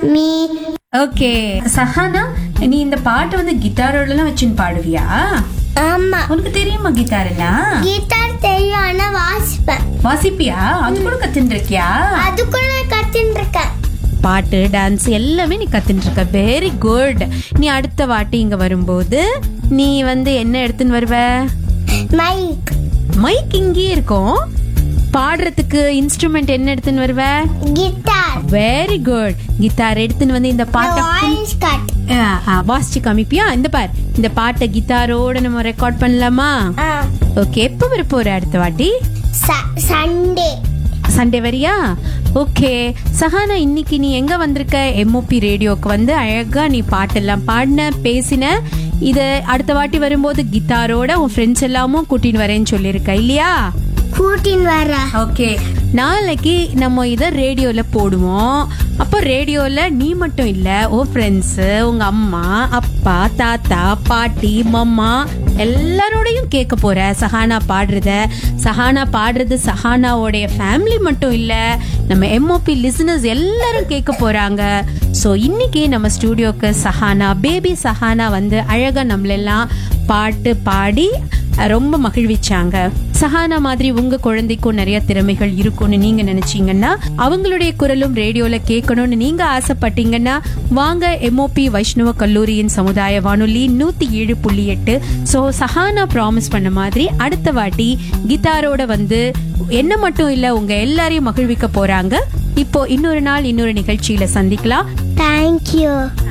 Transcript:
me. Okay Sahana நீ இந்த பாட்டு வந்து கிட்டாரோடலாம் வச்சுன்னு பாடுவியா ஆமா உனக்கு தெரியுமா கிட்டார் எல்லாம் கிட்டார் தெரியும் ஆனா வாசிப்பேன் வாசிப்பியா அது கூட கத்துட்டு இருக்கியா அதுக்குள்ள கத்துட்டு இருக்கேன் பாட்டு டான்ஸ் எல்லாமே நீ கத்துட்டு இருக்க வெரி குட் நீ அடுத்த வாட்டி இங்க வரும்போது நீ வந்து என்ன எடுத்துன்னு வருவ மைக் மைக் இங்கேயே இருக்கும் பாடுறதுக்கு இன்ஸ்ட்ருமெண்ட் என்ன எடுத்துன்னு வருவ கிட்டார் வெரி குட் கிட்டார் எடுத்துன்னு வந்து இந்த பாட்டை ஆரஞ்ச் கட் ஆ, ஆ, வாசிச்சு காமிப்பியா இந்த பார் இந்த பாட்டை கிட்டாரோட நம்ம ரெக்கார்ட் பண்ணலாமா ஓகே எப்போ வர போற அடுத்த வாட்டி சண்டே சண்டே வரியா ஓகே சஹானா இன்னைக்கு நீ எங்க வந்திருக்க எம்ஓபி ரேடியோக்கு வந்து அழகா நீ பாட்டெல்லாம் பாடின பேசின இத அடுத்த வாட்டி வரும்போது கிட்டாரோட உன் ஃப்ரெண்ட்ஸ் எல்லாமும் கூட்டின்னு வரேன்னு சொல்லியிருக்க இல்லையா கூட்டின் வர ஓகே நாளைக்கு நம்ம இதை ரேடியோல போடுவோம் அப்போ ரேடியோல நீ மட்டும் இல்ல உன் ஃப்ரெண்ட்ஸ் உங்க அம்மா அப்பா தாத்தா பாட்டி மம்மா எல்லாரோடையும் கேட்க போற சஹானா பாடுறத சஹானா பாடுறது சஹானாவோடைய ஃபேமிலி மட்டும் இல்ல நம்ம எம்ஓபி லிசனர்ஸ் எல்லாரும் கேட்க போறாங்க ஸோ இன்னைக்கு நம்ம ஸ்டூடியோக்கு சஹானா பேபி சஹானா வந்து அழகா நம்மளெல்லாம் பாட்டு பாடி அஹ், ரொம்ப மகிழ்விச்சாங்க சஹானா மாதிரி உங்க குழந்தைக்கும் நிறைய திறமைகள் இருக்கும்னு நீங்க நினைச்சீங்கன்னா அவங்களுடைய குரலும் ரேடியோல கேட்கணும்னு நீங்க ஆசைப்பட்டீங்கன்னா வாங்க எம்ஓபி வைஷ்ணவ கல்லூரியின் சமுதாய வானொலி நூத்தி ஏழு புள்ளி எட்டு ஸோ சஹானா ப்ராமிஸ் பண்ண மாதிரி அடுத்த வாட்டி கிட்டாரோட வந்து என்ன மட்டும் இல்ல உங்க எல்லாரையும் மகிழ்விக்க போறாங்க இப்போ இன்னொரு நாள் இன்னொரு நிகழ்ச்சியில சந்திக்கலாம் தேங்க்யூ